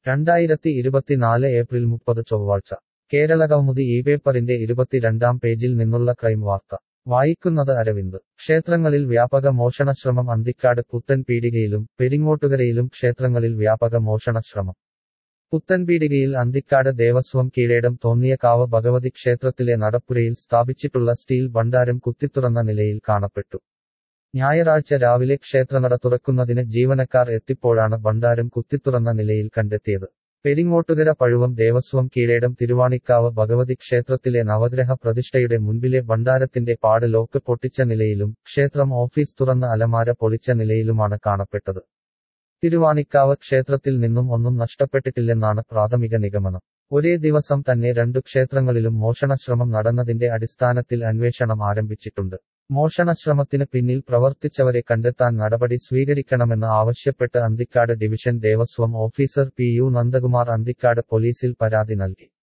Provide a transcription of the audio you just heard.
രണ്ടായിരത്തി ഇരുപത്തിനാല് ഏപ്രിൽ മുപ്പത് ചൊവ്വാഴ്ച കേരള കൗമുദി ഈ പേപ്പറിന്റെ ഇരുപത്തിരണ്ടാം പേജിൽ നിന്നുള്ള ക്രൈം വാർത്ത വായിക്കുന്നത് അരവിന്ദ് ക്ഷേത്രങ്ങളിൽ വ്യാപക മോഷണശ്രമം അന്തിക്കാട് പുത്തൻ പീടികയിലും പെരിങ്ങോട്ടുകരയിലും ക്ഷേത്രങ്ങളിൽ വ്യാപക മോഷണശ്രമം പുത്തൻപീടികയിൽ അന്തിക്കാട് ദേവസ്വം കീഴേടം തോന്നിയകാവ് ഭഗവതി ക്ഷേത്രത്തിലെ നടപ്പുരയിൽ സ്ഥാപിച്ചിട്ടുള്ള സ്റ്റീൽ ഭണ്ഡാരം കുത്തിത്തുറന്ന നിലയിൽ കാണപ്പെട്ടു ഞായറാഴ്ച രാവിലെ ക്ഷേത്രനട തുറക്കുന്നതിന് ജീവനക്കാർ എത്തിപ്പോഴാണ് ഭണ്ഡാരം കുത്തിത്തുറന്ന നിലയിൽ കണ്ടെത്തിയത് പെരിങ്ങോട്ടുകര പഴുവം ദേവസ്വം കീഴേടം തിരുവാണിക്കാവ് ഭഗവതി ക്ഷേത്രത്തിലെ നവഗ്രഹ പ്രതിഷ്ഠയുടെ മുൻപിലെ ഭണ്ഡാരത്തിന്റെ പാട് ലോക്ക് പൊട്ടിച്ച നിലയിലും ക്ഷേത്രം ഓഫീസ് തുറന്ന അലമാര പൊളിച്ച നിലയിലുമാണ് കാണപ്പെട്ടത് തിരുവാണിക്കാവ് ക്ഷേത്രത്തിൽ നിന്നും ഒന്നും നഷ്ടപ്പെട്ടിട്ടില്ലെന്നാണ് പ്രാഥമിക നിഗമനം ഒരേ ദിവസം തന്നെ രണ്ടു ക്ഷേത്രങ്ങളിലും മോഷണശ്രമം നടന്നതിന്റെ അടിസ്ഥാനത്തിൽ അന്വേഷണം ആരംഭിച്ചിട്ടുണ്ട് മോഷണശ്രമത്തിന് പിന്നിൽ പ്രവർത്തിച്ചവരെ കണ്ടെത്താൻ നടപടി സ്വീകരിക്കണമെന്ന് ആവശ്യപ്പെട്ട് Anthikad division Devaswom officer P U Nandakumar Anthikad പോലീസിൽ പരാതി നൽകി